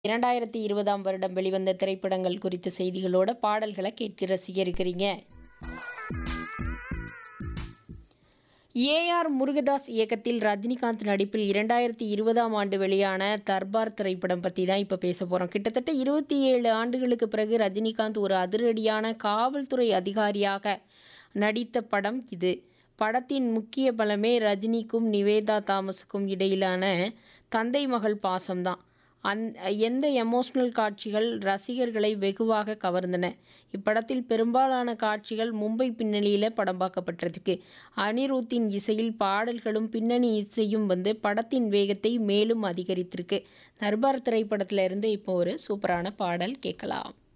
இரண்டாயிரத்தி இருபதாம் வருடம் வெளிவந்த திரைப்படங்கள் குறித்த செய்திகளோட பாடல்களை கேட்க ரசிக்க இருக்கிறீங்க ஏஆர் முருகதாஸ் இயக்கத்தில் ரஜினிகாந்த் நடிப்பில் இரண்டாயிரத்தி இருபதாம் ஆண்டு வெளியான தர்பார் திரைப்படம் பற்றி தான் இப்போ பேச போகிறோம் கிட்டத்தட்ட இருபத்தி ஏழு ஆண்டுகளுக்கு பிறகு ரஜினிகாந்த் ஒரு அதிரடியான காவல்துறை அதிகாரியாக நடித்த படம் இது படத்தின் முக்கிய பலமே ரஜினிக்கும் நிவேதா தாமஸுக்கும் இடையிலான தந்தை மகள் பாசம்தான் அந் எந்த எமோஷ்னல் காட்சிகள் ரசிகர்களை வெகுவாக கவர்ந்தன இப்படத்தில் பெரும்பாலான காட்சிகள் மும்பை பின்னணியில் படம்பாக்கப்பட்டிருக்கு அனிருத்தின் இசையில் பாடல்களும் பின்னணி இசையும் வந்து படத்தின் வேகத்தை மேலும் அதிகரித்திருக்கு தர்பார் திரைப்படத்துல இருந்து இப்போ ஒரு சூப்பரான பாடல் கேட்கலாம்